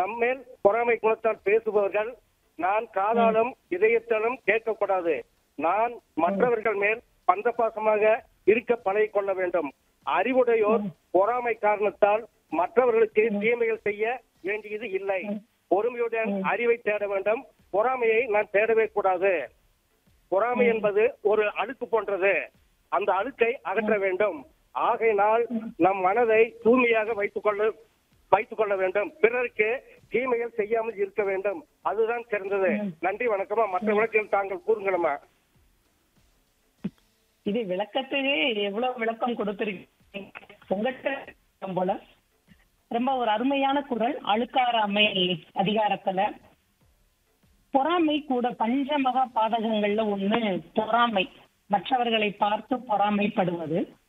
நம்மேல் பொறாமை குணத்தால் பேசுபவர்கள் நான் காதாலும் இதயத்தாலும் கேட்கக்கூடாது நான் மற்றவர்கள் மேல் பந்தபாசமாக இருக்க பழகிக் கொள்ள வேண்டும் அறிவுடையோர் பொறாமை காரணத்தால் மற்றவர்களுக்கு தீமைகள் செய்ய வேண்டியது இல்லை பொறுமையுடன் அறிவை தேட வேண்டும் பொறாமையை நான் தேடவே கூடாது பொறாமை என்பது ஒரு அழுக்கு போன்றது அந்த அழுக்கை அகற்ற வேண்டும் ஆகையினால் நம் மனதை தூய்மையாக வைத்துக் கொள்ள வைத்துக் கொள்ள வேண்டும் பிறருக்கு தீமைகள் செய்யாமல் இருக்க வேண்டும் அதுதான் சிறந்தது நன்றி வணக்கமா மற்ற விளக்கில் தாங்கள் கூறுங்களம்மா இது விளக்கத்துக்கு எவ்வளவு விளக்கம் கொடுத்திருக்கீங்க உங்ககிட்ட போல ரொம்ப ஒரு அருமையான குரல் அழுக்காராமை அதிகாரத்துல பொறாமை கூட பஞ்சமகா பாதகங்கள்ல ஒண்ணு பொறாமை மற்றவர்களை பார்த்து பொறாமைப்படுவது